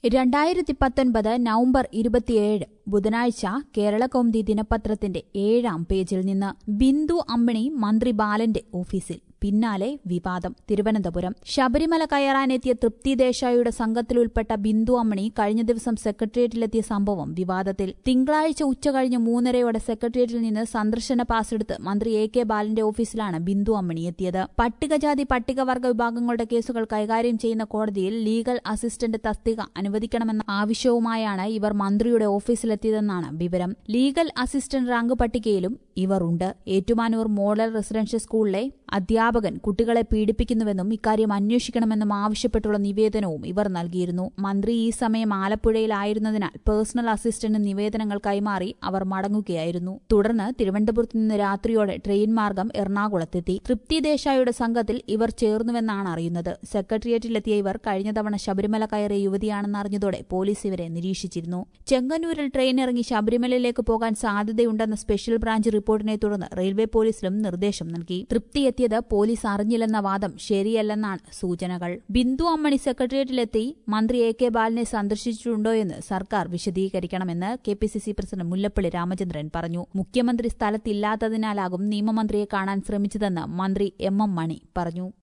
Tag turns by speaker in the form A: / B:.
A: രണ്ടായിരത്തി പത്തൊൻപത് നവംബർ ഇരുപത്തിയേഴ് ബുധനാഴ്ച കേരളകൗമുദി ദിനപത്രത്തിന്റെ ഏഴാം പേജിൽ നിന്ന് ബിന്ദു അമ്മിണി മന്ത്രി ബാലന്റെ ഓഫീസിൽ പിന്നാലെ വിവാദം തിരുവനന്തപുരം ശബരിമല കയറാനെത്തിയ തൃപ്തി ദേശായിയുടെ സംഘത്തിൽ ഉൾപ്പെട്ട ബിന്ദു അമ്മണി കഴിഞ്ഞ ദിവസം സെക്രട്ടേറിയറ്റിലെത്തിയ സംഭവം വിവാദത്തിൽ തിങ്കളാഴ്ച ഉച്ചകഴിഞ്ഞ് മൂന്നരയോടെ സെക്രട്ടേറിയറ്റിൽ നിന്ന് സന്ദർശന പാസ് എടുത്ത് മന്ത്രി എ കെ ബാലന്റെ ഓഫീസിലാണ് ബിന്ദു അമ്മണി എത്തിയത് പട്ടികജാതി പട്ടികവർഗ വിഭാഗങ്ങളുടെ കേസുകൾ കൈകാര്യം ചെയ്യുന്ന കോടതിയിൽ ലീഗൽ അസിസ്റ്റന്റ് തസ്തിക അനുവദിക്കണമെന്ന ആവശ്യവുമായാണ് ഇവർ മന്ത്രിയുടെ ഓഫീസിലെത്തിയതെന്നാണ് വിവരം ലീഗൽ അസിസ്റ്റന്റ് റാങ്ക് പട്ടികയിലും ഇവർ ഉണ്ട് ഏറ്റുമാനൂർ മോഡൽ റെസിഡൻഷ്യൽ സ്കൂളിലെ അധ്യാപകൻ കുട്ടികളെ പീഡിപ്പിക്കുന്നുവെന്നും ഇക്കാര്യം അന്വേഷിക്കണമെന്നും ആവശ്യപ്പെട്ടുള്ള നിവേദനവും ഇവർ നൽകിയിരുന്നു മന്ത്രി ഈ സമയം ആലപ്പുഴയിലായിരുന്നതിനാൽ പേഴ്സണൽ അസിസ്റ്റന്റ് നിവേദനങ്ങൾ കൈമാറി അവർ മടങ്ങുകയായിരുന്നു തുടർന്ന് തിരുവനന്തപുരത്ത് നിന്ന് രാത്രിയോടെ ട്രെയിൻ മാർഗം എറണാകുളത്തെത്തി തൃപ്തി ദേശായിയുടെ സംഘത്തിൽ ഇവർ ചേർന്നുവെന്നാണ് അറിയുന്നത് സെക്രട്ടേറിയറ്റിലെത്തിയ ഇവർ കഴിഞ്ഞ തവണ ശബരിമല കയറിയ യുവതിയാണെന്ന് അറിഞ്ഞതോടെ പോലീസ് ഇവരെ നിരീക്ഷിച്ചിരുന്നു ചെങ്ങന്നൂരിൽ ട്രെയിൻ ഇറങ്ങി ശബരിമലയിലേക്ക് പോകാൻ സാധ്യതയുണ്ടെന്ന സ്പെഷ്യൽ ബ്രാഞ്ച് റിപ്പോർട്ടിനെ തുടർന്ന് റെയിൽവേ പോലീസിലും നിർദ്ദേശം നൽകി തൃപ്തി എത്തിയത് പോലീസ് അറിഞ്ഞില്ലെന്ന വാദം ശരിയല്ലെന്നാണ് സൂചനകൾ ബിന്ദു അമ്മണി സെക്രട്ടേറിയറ്റിലെത്തി മന്ത്രി എ കെ ബാലനെ സന്ദർശിച്ചിട്ടുണ്ടോ എന്ന് സർക്കാർ വിശദീകരിക്കണമെന്ന് K P C C president Mullappally Ramachandran പറഞ്ഞു മുഖ്യമന്ത്രി സ്ഥലത്തില്ലാത്തതിനാലാകും നിയമമന്ത്രിയെ കാണാൻ ശ്രമിച്ചതെന്ന് മന്ത്രി എം എം മണി പറഞ്ഞു